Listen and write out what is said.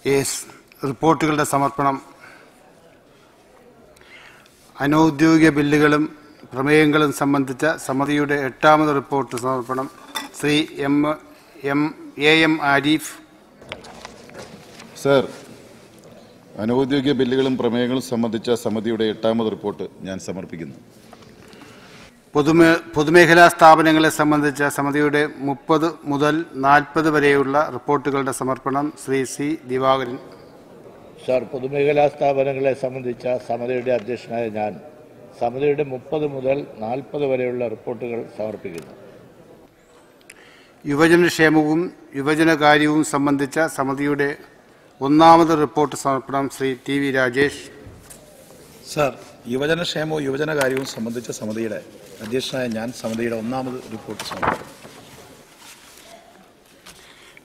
yes റിപ്പോർട്ടുകളുടെ സമർപ്പണം അനൌദ്യോഗിക ബില്ലുകളും പ്രമേയങ്ങളും സംബന്ധിച്ച സമിതിയുടെ എട്ടാമത് റിപ്പോർട്ട് സമർപ്പണം Shri M M A M Arif sir അനൌദ്യോഗിക ബില്ലുകളും പ്രമേയങ്ങളും സംബന്ധിച്ച സമിതിയുടെ എട്ടാമത് റിപ്പോർട്ട് ഞാൻ സമർപ്പിക്കുന്നു പൊതുമേ പൊതുമേഖലാ സ്ഥാപനങ്ങളെ സംബന്ധിച്ച സമിതിയുടെ മുപ്പത് മുതൽ നാൽപ്പത് വരെയുള്ള റിപ്പോർട്ടുകളുടെ സമർപ്പണം ശ്രീ സി ദിവാകരൻ സാർ പൊതുമേഖലാ സ്ഥാപനങ്ങളെ സംബന്ധിച്ച സമിതിയുടെ അധ്യക്ഷനായ ഞാൻ സമിതിയുടെ മുപ്പത് മുതൽ നാൽപ്പത് വരെയുള്ള റിപ്പോർട്ടുകൾ സമർപ്പിക്കുന്നു യുവജനക്ഷേമവും യുവജനകാര്യവും സംബന്ധിച്ച സമിതിയുടെ ഒന്നാമത് റിപ്പോർട്ട് സമർപ്പണം Shri T V Rajesh sir യുവജനക്ഷേമവും യുവജനകാര്യവും സംബന്ധിച്ച സമിതിയുടെ അധ്യക്ഷനായ ഞാൻ സമിതിയുടെ ഒന്നാമത് റിപ്പോർട്ട് സമർപ്പിക്കുന്നു